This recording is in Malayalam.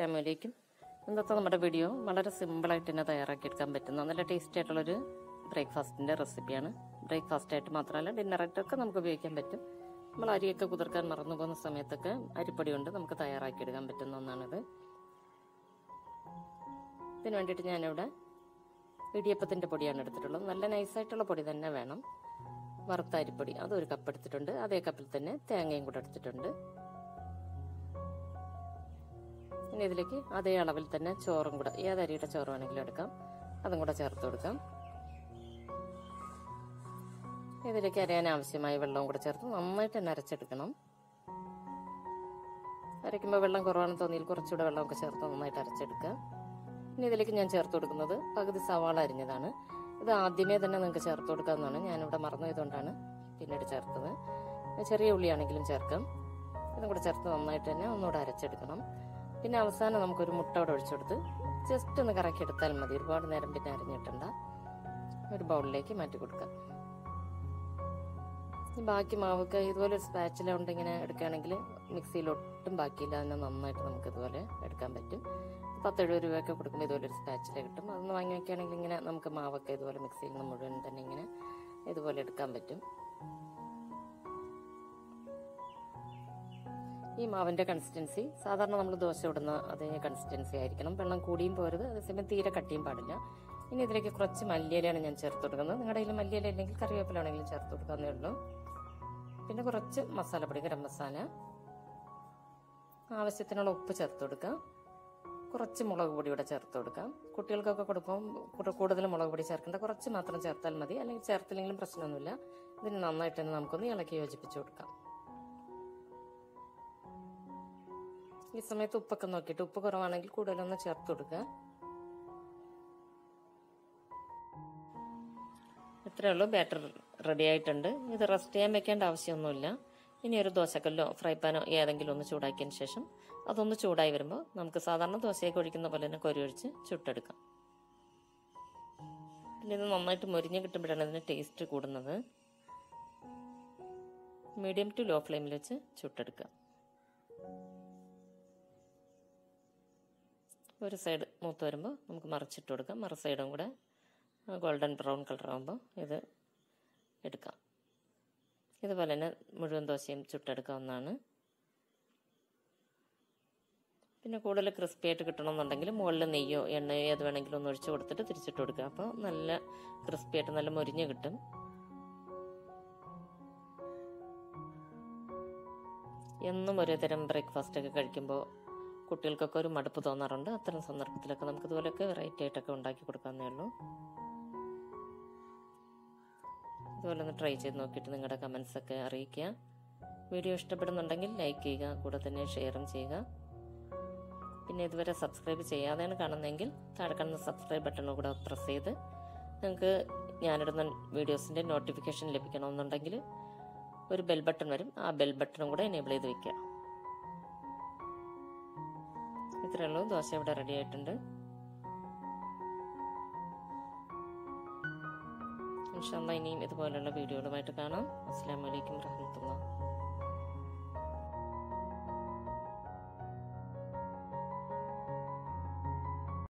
അസ്സലാമലൈക്കും ഇന്നത്തെ നമ്മുടെ വീഡിയോ വളരെ സിമ്പിളായിട്ട് തന്നെ തയ്യാറാക്കിയെടുക്കാൻ പറ്റുന്ന നല്ല ടേസ്റ്റി ആയിട്ടുള്ളൊരു ബ്രേക്ക്ഫാസ്റ്റിൻ്റെ റെസിപ്പിയാണ് ബ്രേക്ക്ഫാസ്റ്റ് ആയിട്ട് മാത്രമല്ല ഡിന്നറായിട്ടൊക്കെ നമുക്ക് ഉപയോഗിക്കാൻ പറ്റും നമ്മൾ അരിയൊക്കെ കുതിർക്കാൻ മറന്നു പോകുന്ന സമയത്തൊക്കെ അരിപ്പൊടി കൊണ്ട് നമുക്ക് തയ്യാറാക്കിയെടുക്കാൻ പറ്റുന്ന ഒന്നാണിത് ഇതിന് വേണ്ടിയിട്ട് ഞാനിവിടെ ഇടിയപ്പത്തിൻ്റെ പൊടിയാണ് എടുത്തിട്ടുള്ളത് നല്ല നൈസായിട്ടുള്ള പൊടി തന്നെ വേണം വറുത്ത അരിപ്പൊടി അതൊരു കപ്പ് എടുത്തിട്ടുണ്ട് അതേ കപ്പിൽ തന്നെ തേങ്ങയും കൂടെ എടുത്തിട്ടുണ്ട് ഇനി ഇതിലേക്ക് അതേ അളവിൽ തന്നെ ചോറും കൂടെ ഏത് അരിയുടെ ചോറ് വേണമെങ്കിലും എടുക്കാം അതും കൂടെ ചേർത്ത് കൊടുക്കാം ഇതിലേക്ക് അരയാൻ ആവശ്യമായ വെള്ളവും കൂടെ ചേർത്ത് നന്നായിട്ട് തന്നെ അരച്ചെടുക്കണം അരയ്ക്കുമ്പോൾ വെള്ളം കുറവാണെന്ന് തോന്നിയാൽ കുറച്ചുകൂടെ വെള്ളമൊക്കെ ചേർത്ത് നന്നായിട്ട് അരച്ചെടുക്കുക ഇനി ഇതിലേക്ക് ഞാൻ ചേർത്ത് കൊടുക്കുന്നത് പകുതി സവാള അരിഞ്ഞതാണ് ഇത് ആദ്യമേ തന്നെ നിങ്ങൾക്ക് ചേർത്ത് കൊടുക്കാവുന്നതാണ് ഞാനിവിടെ മറന്നുപോയതുകൊണ്ടാണ് പിന്നീട് ചേർത്തത് ചെറിയ ഉള്ളിയാണെങ്കിലും ചേർക്കാം ഇതും കൂടെ ചേർത്ത് നന്നായിട്ട് തന്നെ ഒന്നുകൂടെ അരച്ചെടുക്കണം പിന്നെ അവസാനം നമുക്കൊരു മുട്ട കൂടെ ഒഴിച്ചെടുത്ത് ജസ്റ്റ് ഒന്ന് കറക്കി എടുത്താൽ മതി ഒരുപാട് നേരം പിന്നെ അരിഞ്ഞിട്ടണ്ട ഒരു ബൗളിലേക്ക് മാറ്റി കൊടുക്കാം ഈ ബാക്കി മാവൊക്കെ ഇതുപോലെ ഒരു സ്പാച്ചില കൊണ്ട് ഇങ്ങനെ എടുക്കുകയാണെങ്കിൽ മിക്സിയിൽ ഒട്ടും ബാക്കിയില്ല അതിനെ നന്നായിട്ട് നമുക്ക് ഇതുപോലെ എടുക്കാൻ പറ്റും പത്ത് എഴുപത് രൂപയൊക്കെ കൊടുക്കുമ്പോൾ ഇതുപോലെ ഒരു സ്പാച്ചില കിട്ടും അതൊന്ന് വാങ്ങി വയ്ക്കുകയാണെങ്കിൽ ഇങ്ങനെ നമുക്ക് മാവൊക്കെ ഇതുപോലെ മിക്സിയിൽ നിന്ന് മുഴുവൻ തന്നെ ഇങ്ങനെ ഇതുപോലെ എടുക്കാൻ പറ്റും ഈ മാവിന്റെ കൺസിസ്റ്റൻസി സാധാരണ നമ്മൾ ദോശ ഇടുന്ന അതേ കൺസിസ്റ്റൻസി ആയിരിക്കണം വെള്ളം കൂടിയും പോരുത് അതേസമയം തീരെ കട്ടിയും പാടില്ല ഇനി ഇതിലേക്ക് കുറച്ച് മല്ലിയിലയാണ് ഞാൻ ചേർത്ത് കൊടുക്കുന്നത് നിങ്ങളുടെ കയ്യിൽ മല്ലിയില ഇല്ലെങ്കിൽ കറിവേപ്പില ആണെങ്കിലും ചേർത്ത് കൊടുക്കാവുന്നേ ഉള്ളൂ പിന്നെ കുറച്ച് മസാലപ്പൊടി ഗരം മസാല ആവശ്യത്തിനുള്ള ഉപ്പ് ചേർത്ത് കൊടുക്കാം കുറച്ച് മുളക് പൊടി ഇവിടെ ചേർത്ത് കൊടുക്കാം കുട്ടികൾക്കൊക്കെ കൊടുക്കുമ്പോൾ കൂടുതൽ മുളക് പൊടി ചേർക്കേണ്ട കുറച്ച് മാത്രം ചേർത്താൽ മതി അല്ലെങ്കിൽ ചേർത്തില്ലെങ്കിലും പ്രശ്നമൊന്നുമില്ല ഇതിന് നന്നായിട്ട് തന്നെ നമുക്കൊന്ന് ഇളക്കി യോജിപ്പിച്ച് കൊടുക്കാം ഈ സമയത്ത് ഉപ്പൊക്കെ നോക്കിയിട്ട് ഉപ്പ് കുറവാണെങ്കിൽ കൂടുതലൊന്ന് ചേർത്ത് കൊടുക്കുക ഇത്രയേ ഉള്ളൂ ബാറ്റർ റെഡി ആയിട്ടുണ്ട് ഇത് റെസ്റ്റ് ചെയ്യാൻ വെക്കേണ്ട ആവശ്യമൊന്നുമില്ല ഇനി ഒരു ദോശക്കല്ലോ ഫ്രൈ പാനോ ഏതെങ്കിലും ഒന്ന് ചൂടാക്കിയതിന് ശേഷം അതൊന്ന് ചൂടായി വരുമ്പോൾ നമുക്ക് സാധാരണ ദോശയൊക്കെ ഒഴിക്കുന്ന പോലെ തന്നെ കൊരി ഒഴിച്ച് ചുട്ടെടുക്കാം പിന്നെ ഇത് നന്നായിട്ട് മൊരിഞ്ഞ് കിട്ടുമ്പോഴാണ് ഇതിന് ടേസ്റ്റ് കൂടുന്നത് മീഡിയം ടു ലോ ഫ്ലെയിമിൽ വെച്ച് ചുട്ടെടുക്കുക ഒരു സൈഡ് മൂത്ത് വരുമ്പോൾ നമുക്ക് മറിച്ചിട്ട് കൊടുക്കാം മറു സൈഡും കൂടെ ഗോൾഡൻ ബ്രൗൺ കളർ ആകുമ്പോൾ ഇത് എടുക്കാം ഇതുപോലെ തന്നെ മുഴുവൻ ദോശയും ചുട്ടെടുക്കാവുന്നതാണ് പിന്നെ കൂടുതൽ ക്രിസ്പി ആയിട്ട് കിട്ടണമെന്നുണ്ടെങ്കിൽ മുകളിൽ നെയ്യോ എണ്ണയോ ഏത് വേണമെങ്കിലും ഒന്ന് ഒഴിച്ച് കൊടുത്തിട്ട് തിരിച്ചിട്ട് കൊടുക്കുക അപ്പോൾ നല്ല ക്രിസ്പി ആയിട്ട് നല്ല മൊരിഞ്ഞ് കിട്ടും എന്നും ഒരേ തരം ബ്രേക്ക്ഫാസ്റ്റ് ഒക്കെ കഴിക്കുമ്പോൾ കുട്ടികൾക്കൊക്കെ ഒരു മടുപ്പ് തോന്നാറുണ്ട് അത്തരം സന്ദർഭത്തിലൊക്കെ നമുക്ക് ഇതുപോലെയൊക്കെ വെറൈറ്റി ആയിട്ടൊക്കെ ഉണ്ടാക്കി കൊടുക്കാവുന്നേ ഉള്ളൂ ഇതുപോലെ ഒന്ന് ട്രൈ ചെയ്ത് നോക്കിയിട്ട് നിങ്ങളുടെ കമൻസ് ഒക്കെ അറിയിക്കുക വീഡിയോ ഇഷ്ടപ്പെടുന്നുണ്ടെങ്കിൽ ലൈക്ക് ചെയ്യുക കൂടെ തന്നെ ഷെയറും ചെയ്യുക പിന്നെ ഇതുവരെ സബ്സ്ക്രൈബ് ചെയ്യാതെയാണ് കാണുന്നതെങ്കിൽ താഴെ കാണുന്ന സബ്സ്ക്രൈബ് ബട്ടണും കൂടെ പ്രസ് ചെയ്ത് നിങ്ങൾക്ക് ഞാനിടുന്ന വീഡിയോസിൻ്റെ നോട്ടിഫിക്കേഷൻ ലഭിക്കണമെന്നുണ്ടെങ്കിൽ ഒരു ബെൽ ബട്ടൺ വരും ആ ബെൽ ബട്ടണും കൂടെ എനേബിൾ ചെയ്ത് വെക്കുക ഇത്രയേ ഉള്ളൂ ദോശ ഇവിടെ റെഡി ആയിട്ടുണ്ട് ഇൻഷാല്ല ഇനിയും ഇതുപോലുള്ള വീഡിയോകളുമായിട്ട് കാണാം അസ്സാം വലൈക്കും വരഹമത്തുള്ള